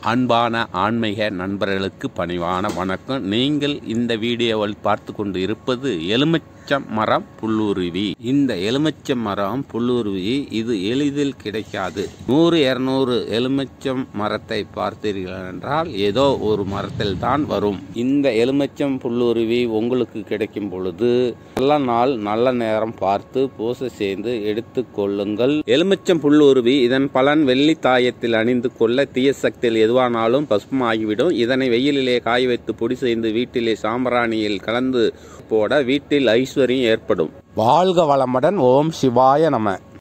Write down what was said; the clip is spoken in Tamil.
அன்பான ஆன்மீக நண்பர்களுக்கு பணிவான வணக்கம் நீங்கள் இந்த வீடியோவில் பார்த்து கொண்டு இருப்பது எலுமிச்சம் மரம் புல்லுருவி இந்த எலுமிச்சம் மரம் புல்லுருவி இது எளிதில் கிடைக்காது நூறு இருநூறு எலுமிச்சம் மரத்தை பார்த்தீர்கள் என்றால் ஏதோ ஒரு மரத்தில் தான் வரும் இந்த எலுமிச்சம் புல்லுருவி உங்களுக்கு கிடைக்கும் பொழுது நல்ல நாள் நல்ல நேரம் பார்த்து பூசை செய்து எடுத்துக் கொள்ளுங்கள் எலுமிச்சம் புல்லுருவி இதன் பலன் வெள்ளி தாயத்தில் அணிந்து கொள்ள தீய சக்தியில் எதுவானாலும் பசுமாகிவிடும் இதனை வெயிலிலே காய வைத்து பொடி செய்து வீட்டிலே சாம்பிராணியில் கலந்து போட வீட்டில் ஐஸ்வர்யம் ஏற்படும் வாழ்க வளமுடன் ஓம் சிவாய நம